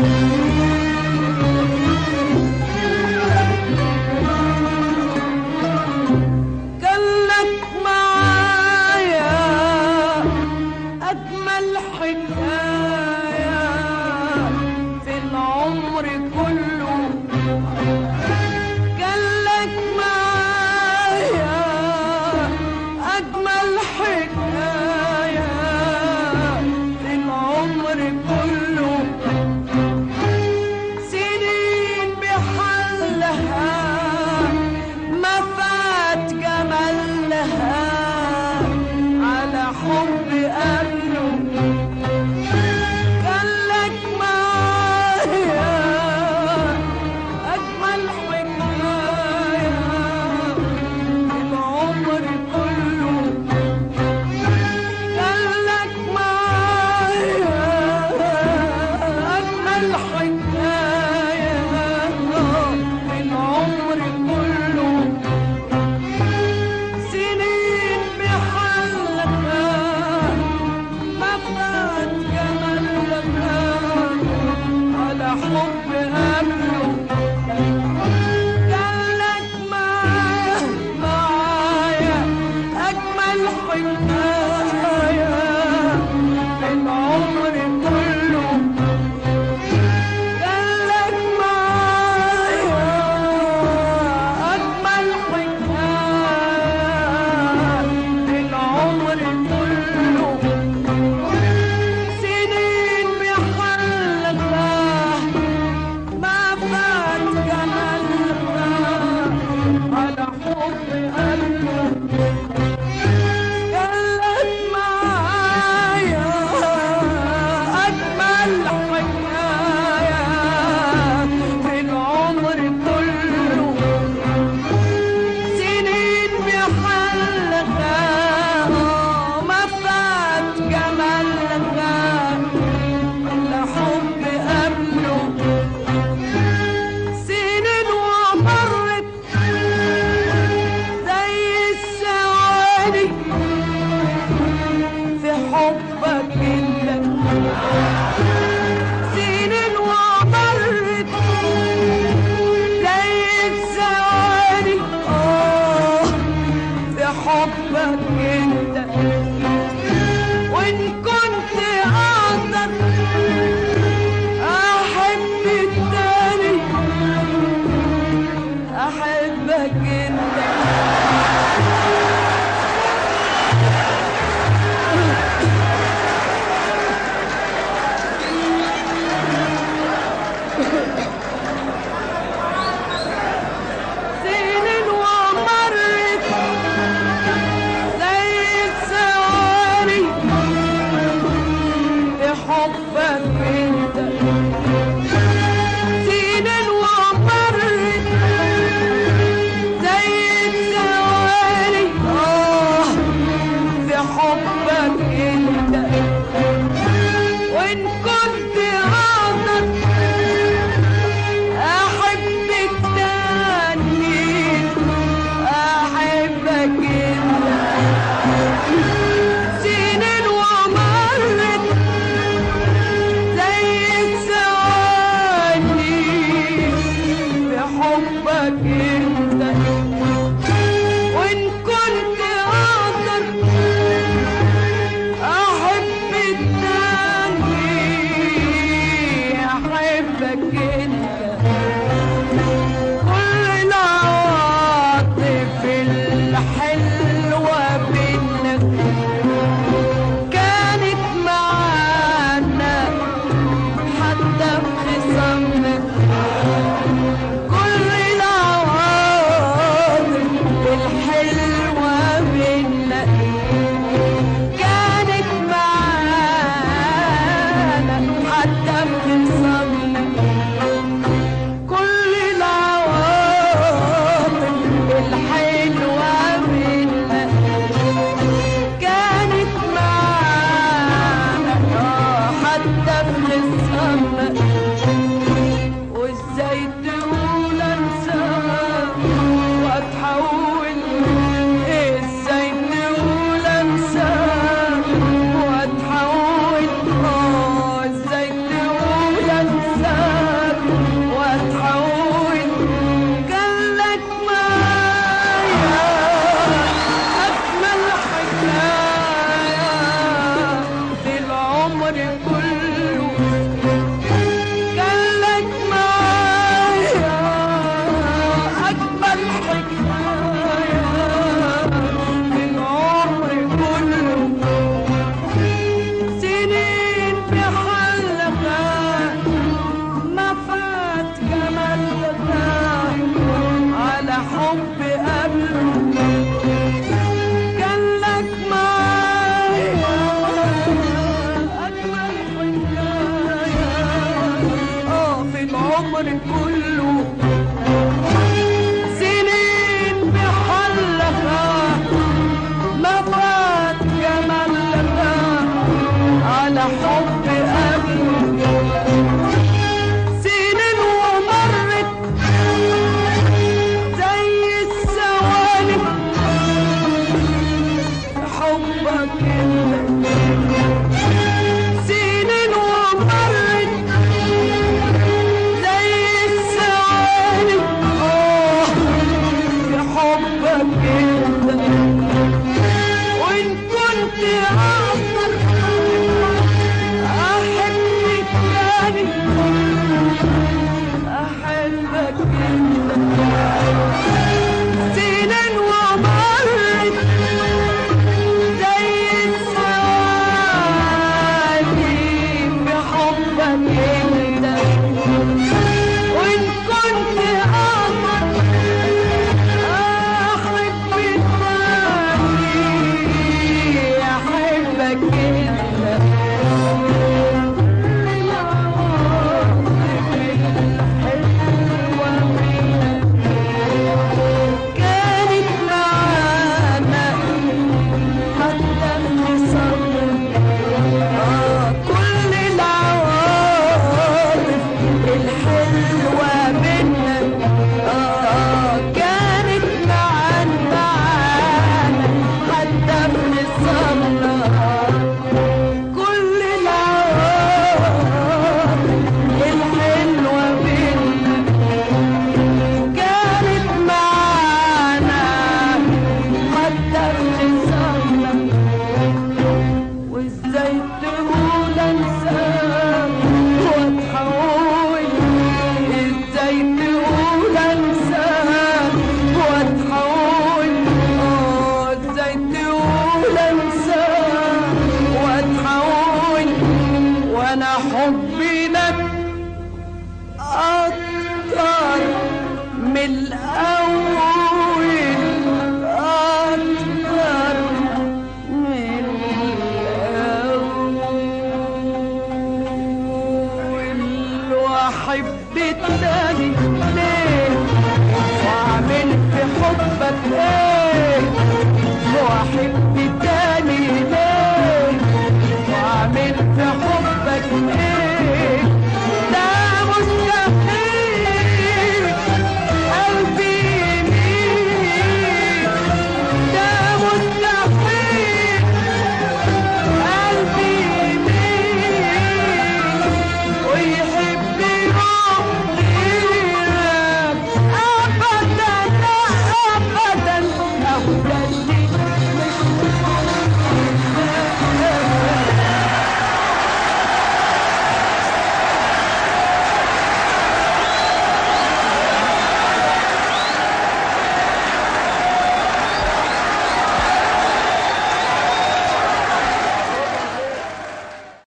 كلك معايا أجمل حكاية في العمر كله كلك معايا أجمل حكاية في العمر كله سنين بحلها ما فات جمالها على حب قبله كلك معايا أجمل حكاية العمر كله كلك معايا أجمل حكاية العمر كله سنين بحلها ما فات جمالها على حب قبله كلك معايا معايا أجمل حكاية في العمر كله كلك معايا أجمل حكاية في العمر كله سنين بحلها ما فات جمالها على حب قلبه كلك معايا أجمل حكاية في العمر كله سنين بحلها ما فات جمالها إلا حب قبله سنين ومرت زي الثواني في حبك انت سنين ومرت زي الثواني اه في حبك انت وان كنت اقدر احب التاني احبك انت سنين ومرت زي الثواني بحبك انت سنين ومرت زي الثواني اه بحبك انت وان كنت اقدر احب التاني احبك انت سنين ومرت زي الثواني بحبك انت وان كنت اقدر احب التاني احبك انت كل العواطف الحلوة بينك كانت معانا حتى في خصامنا كل العواطف الحلوة بيننا كانت معانا حتى في خصامنا العمر كله سنين بحلها ما فات جمالها على حب قبله سنين ومرت زي الثواني حبك انت سنين ومرت زي الثواني اه في حبك انت وان كنت اقدر احبك تاني احبك انت سنين ومرت زي الثواني بحبك انت وان كنت اقدر احب الثاني احبك انت كانت معانا حتى انتصرنا آه كل العواطف الحلوة منا آه كانت معانا معانا حتى انتصرنا كل العواطف الحلوة منا كانت معانا حتى انتصرنا وازاي تقول انساك واتحول ازاي تقول انساك واتحول اه ازاي تقول انساك واتحول وانا حبي لك اكتر من الاول اكتر من الاول واحب التاني ليه واعمل في حبك ايه واحب